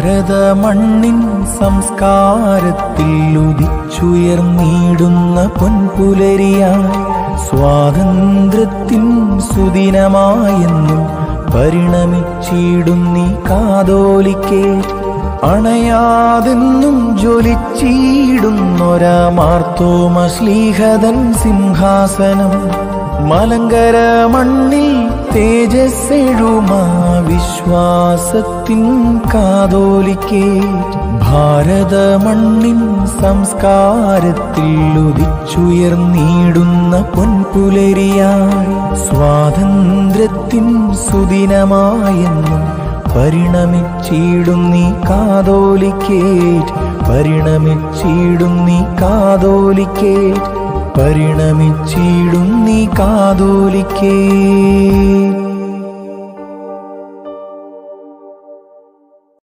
ഭാരത മണ്ണിൻ സംസ്കാരത്തിൽ ഉദിച്ചുയർന്നിടുന്ന പൊൻപുലരിയായി സ്വാതന്ത്ര്യത്തിൻ സുദിനമായെന്നും പരിണമിച്ചിടും നീ കാതോലിക്കേ അണയാതെന്നും ജ്വലിച്ചിടുന്നൊരാ മാർത്തോമ ശ്ലീഹതൻ സിംഹാസനം മലങ്കര മണ്ണിൽ തേജസ്സെഴുമാ വിശ്വാസത്തിൻ കാതോലിക്കേ ഭാരത മണ്ണിൻ സംസ്കാരത്തിൽ ഉദിച്ചുയർന്നിടുന്ന പൊൻപുലരിയായി സ്വാതന്ത്ര്യത്തിൻ സുദിനമായെന്നും പരിണമിച്ചിടും നീ കാതോലിക്കേറ്റ് പരിണമിച്ചിടും നീ കാതോലിക്കേറ്റ് പരിണമിച്ചിടും നീ കാതോലിക്കേ